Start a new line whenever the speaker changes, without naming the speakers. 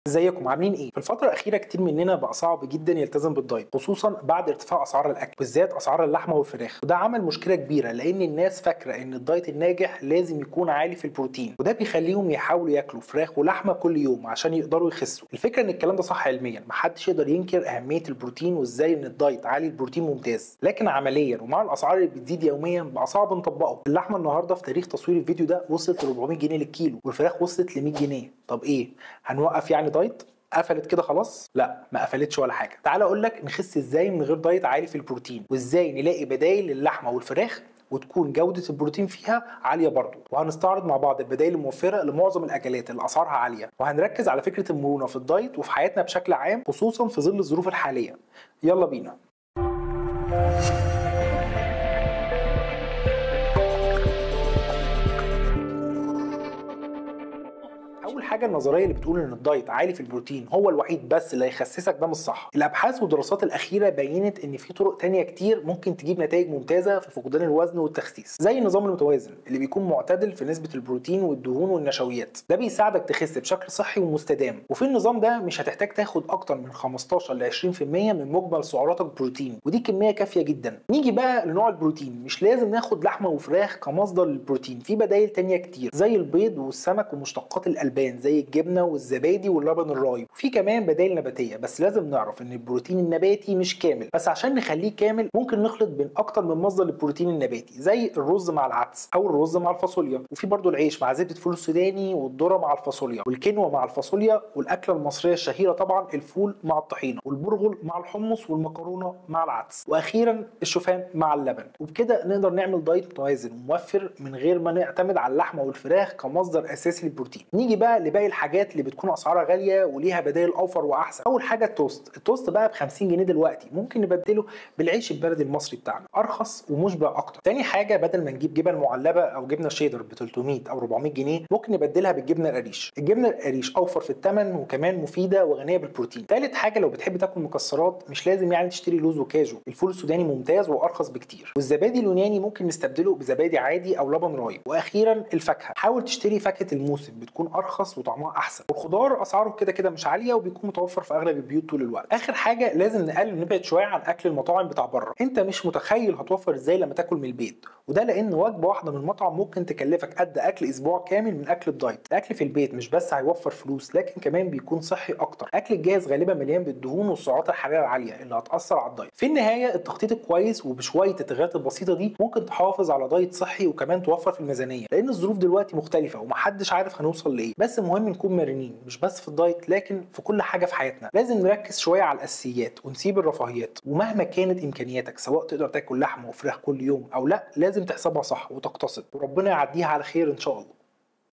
ازيكم عاملين ايه؟ في الفترة الأخيرة كتير مننا بقى صعب جدا يلتزم بالدايت خصوصا بعد ارتفاع أسعار الأكل بالذات أسعار اللحمة والفراخ وده عمل مشكلة كبيرة لأن الناس فاكرة إن الدايت الناجح لازم يكون عالي في البروتين وده بيخليهم يحاولوا ياكلوا فراخ ولحمة كل يوم عشان يقدروا يخسوا الفكرة إن الكلام ده صح علميا محدش يقدر ينكر أهمية البروتين وإزاي إن الدايت عالي البروتين ممتاز لكن عمليا ومع الأسعار اللي بتزيد يوميا بقى صعب نطبقه اللحمة النهاردة في تاريخ تصوير الفيديو ده وصلت ل 400 جنيه للكيلو والفراخ وصلت ل 100 جنيه طب إيه هنوقف يعني دايت قفلت كده خلاص لا ما قفلتش ولا حاجه تعال اقول لك نخس ازاي من غير دايت عالي في البروتين وازاي نلاقي بدايل للحمه والفراخ وتكون جودة البروتين فيها عالية برضه وهنستعرض مع بعض البدائل الموفرة لمعظم الأكلات اللي أسعارها عالية وهنركز على فكرة المرونة في الدايت وفي حياتنا بشكل عام خصوصا في ظل الظروف الحالية يلا بينا اول حاجه النظريه اللي بتقول ان الدايت عالي في البروتين هو الوحيد بس اللي هيخسسك ده مش صح الابحاث والدراسات الاخيره بينت ان في طرق تانية كتير ممكن تجيب نتائج ممتازه في فقدان الوزن والتخسيس زي النظام المتوازن اللي بيكون معتدل في نسبه البروتين والدهون والنشويات ده بيساعدك تخس بشكل صحي ومستدام وفي النظام ده مش هتحتاج تاخد اكتر من 15 ل 20% من مجمل سعراتك بروتين ودي كميه كافيه جدا نيجي بقى لنوع البروتين مش لازم ناخد لحمه وفراخ كمصدر للبروتين في بدائل تانية كتير زي البيض والسمك ومشتقات الالبان زي الجبنه والزبادي واللبن الرايب وفي كمان بدائل نباتيه بس لازم نعرف ان البروتين النباتي مش كامل بس عشان نخليه كامل ممكن نخلط بين اكتر من مصدر للبروتين النباتي زي الرز مع العدس او الرز مع الفاصوليا وفي برضو العيش مع زبده فول السوداني والذره مع الفاصوليا والكينوا مع الفاصوليا والاكله المصريه الشهيره طبعا الفول مع الطحينه والبرغل مع الحمص والمكرونه مع العدس واخيرا الشوفان مع اللبن وبكده نقدر نعمل دايت متوازن وموفر من غير ما نعتمد على اللحمه والفراخ كمصدر اساسي للبروتين نيجي بقى لباقي الحاجات اللي بتكون اسعارها غاليه وليها بدائل اوفر واحسن اول حاجه التوست التوست بقى ب 50 جنيه دلوقتي ممكن نبدله بالعيش البلدي المصري بتاعنا ارخص ومشبع اكتر تاني حاجه بدل ما نجيب جبن معلبه او جبنه شيدر ب 300 او 400 جنيه ممكن نبدلها بالجبنه القريش الجبنه القريش اوفر في الثمن وكمان مفيده وغنيه بالبروتين تالت حاجه لو بتحب تاكل مكسرات مش لازم يعني تشتري لوز وكاجو الفول السوداني ممتاز وارخص بكتير والزبادي اليوناني ممكن نستبدله بزبادي عادي او لبن رايب واخيرا الفاكهه حاول تشتري فاكهه الموسم بتكون ارخص وطعمها احسن والخضار اسعاره كده كده مش عاليه وبيكون متوفر في اغلب البيوت طول الوقت اخر حاجه لازم نقلل ونبعد شويه عن اكل المطاعم بتاع بره انت مش متخيل هتوفر ازاي لما تاكل من البيت وده لان وجبه واحده من المطعم ممكن تكلفك قد اكل اسبوع كامل من اكل الدايت الاكل في البيت مش بس هيوفر فلوس لكن كمان بيكون صحي اكتر اكل الجاهز غالبا مليان بالدهون والسعرات الحراريه العاليه اللي هتاثر على الدايت في النهايه التخطيط الكويس وبشويه التغييرات البسيطه دي ممكن تحافظ على دايت صحي وكمان توفر في الميزانيه لان الظروف دلوقتي مختلفه ومحدش عارف هنوصل لايه بس المهم نكون مرنين مش بس في الدايت لكن في كل حاجه في حياتنا لازم نركز شويه على الاساسيات ونسيب الرفاهيات ومهما كانت امكانياتك سواء تقدر تاكل لحمه وفراخ كل يوم او لا لازم تحسبها صح وتقتصد وربنا يعديها على خير ان شاء الله